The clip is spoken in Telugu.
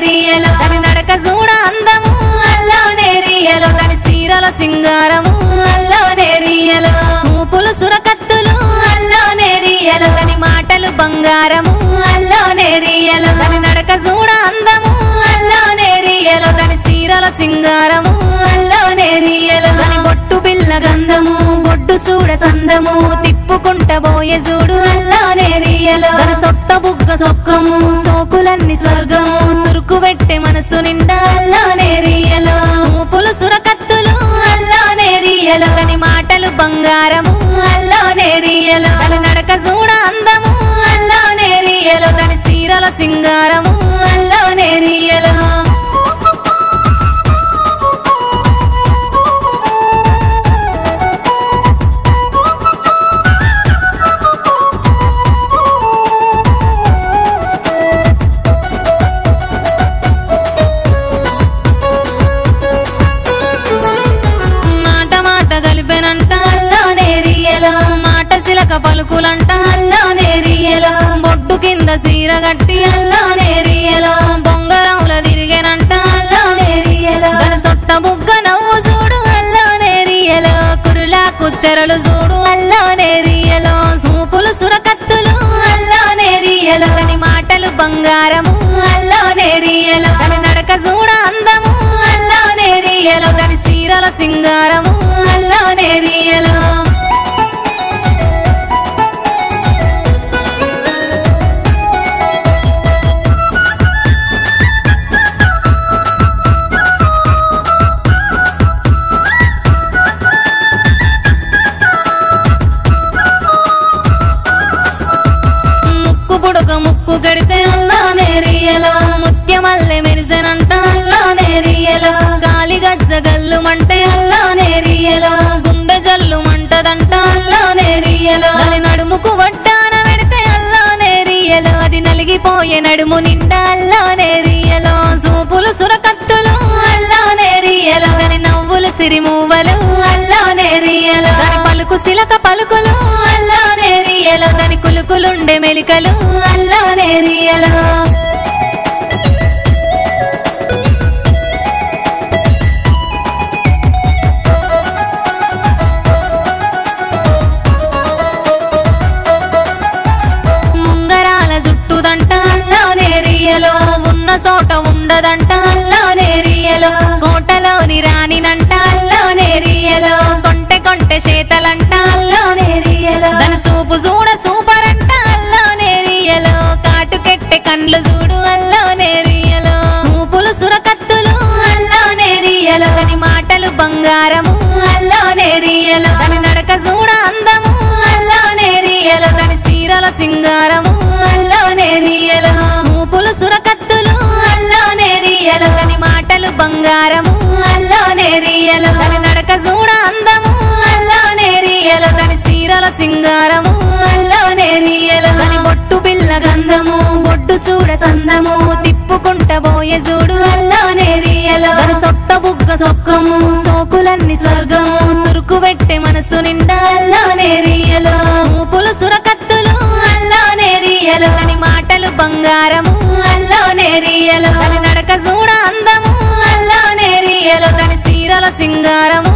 నేరియలో దాని నడక చూడ అందము అల్లో నేరియలో దాని సీరల సింగారము అల్లో నేరియలో సూపులు సురకత్తులు అల్లో నేరియలో దాని మాటలు బంగారము అల్లో నేరియలో దాని నడక చూడ అందము అల్లో నేరియలో దాని సీరల సింగారము అల్లో నేరియలో దాని బొట్టు బిల్ల గంధము బొడ్డు సూడ సందము తిప్పుకుంట బోయే చూడు అల్లో నేరియలో దాని సొట్ట బుగ్గ సొక్కము సోకులన్నీ స్వర్గము సురుకు పెట్టే మనసు నిండా అల్లో నేరియలో సూపులు సురకత్తులు అల్లో నేరియలో దాని మాటలు బంగారము అల్లో నేరియలో దాని నడక చూడ అందము అల్లో నేరియలో దాని సీరల సింగారము అల్లో నేరియలో మాట మాట కలిపెనంట అల్లో నేరియలో మాట సిలక పలుకులంట అల్లో నేరియలో బొడ్డు కింద సీర గట్టి అల్లో నేరియలో బొంగరంల తిరిగేనంట అల్లో నేరియలో దాని సొట్ట బుగ్గ నవ్వు చూడు అల్లో నేరియలో కురులా కుచ్చెరలు చూడు అల్లో నేరియలో సూపులు సురకత్తులు అల్లో నేరియలో దాని మాటలు బంగారము అల్లో నేరియలో దాని నడక చూడ అందము అల్లో నేరియలో దాని సీరల సింగారము అల్లో నేరియలో ముక్కు పుడక ముక్కు కడితే అల్లా నేరియలో ముత్యమల్లె మెరిసెనంట అల్లా నేరియలో గాలి గజ్జ గల్లు మంటే అల్లా నేరియలో గుండె జల్లు మంటదంట అల్లా నేరియలో దాని నడుముకు వడ్డాన పెడితే అల్లా నేరియలో అది నలిగిపోయే నడుము నిండా అల్లా నేరియలో సూపులు సురకత్తులు అల్లా నేరియలో దాని నవ్వులు సిరిమూవలు అల్లా నేరియలో దాని పలుకు సిలక పలుకులు అల్లా నేరియలో దాని కులుకులుండే మెలికలు అల్లా నేరియలో ముంగరాల జుట్టుదంట అల్లా నేరియలో ఉన్న చోట ఉండదంట అల్లా నేరియలో కోటలోని రాణినంట అల్లా నేరియలో కొంటె కొంటె చేతలంట అల్లా నేరియలో దాని సూపు చూడ సూపర్ అంట అల్లా నేరియలో కాటుకెట్టె కండ్లు చూడు అల్లా నేరియలో సూపులు సురకత్తులు అల్లా నేరియలో దాని మాటలు బంగారము అల్లా నేరియలో దాని నడక చూడ అందము అల్లా నేరియలో దాని సీరల సింగారము అల్లా నేరియలో సూపులు సురకత్తులు అల్లా నేరియలో దాని మాటలు బంగారము అల్లా నేరియలో దాని నడక చూడ అందము అల్లా నేరియలో దాని సీరల సింగారము అల్లా నేరియలో దాని బొట్టు బిల్ల గంధము బొడ్డు సూడ సందము తిప్పుకుంట బోయే చూడు అల్లా నేరియలో దాని సొట్ట బుగ్గ సొక్కము సోకులన్నీ స్వర్గము సురుకు పెట్టే మనసు నిండా అల్లా నేరియలో సూపులు సురకత్తులు అల్లా నేరియలో దాని మాటలు బంగారము అల్లా నేరియలో దాని నడక చూడ అందము అల్లా నేరియలో దాని సీరల సింగారము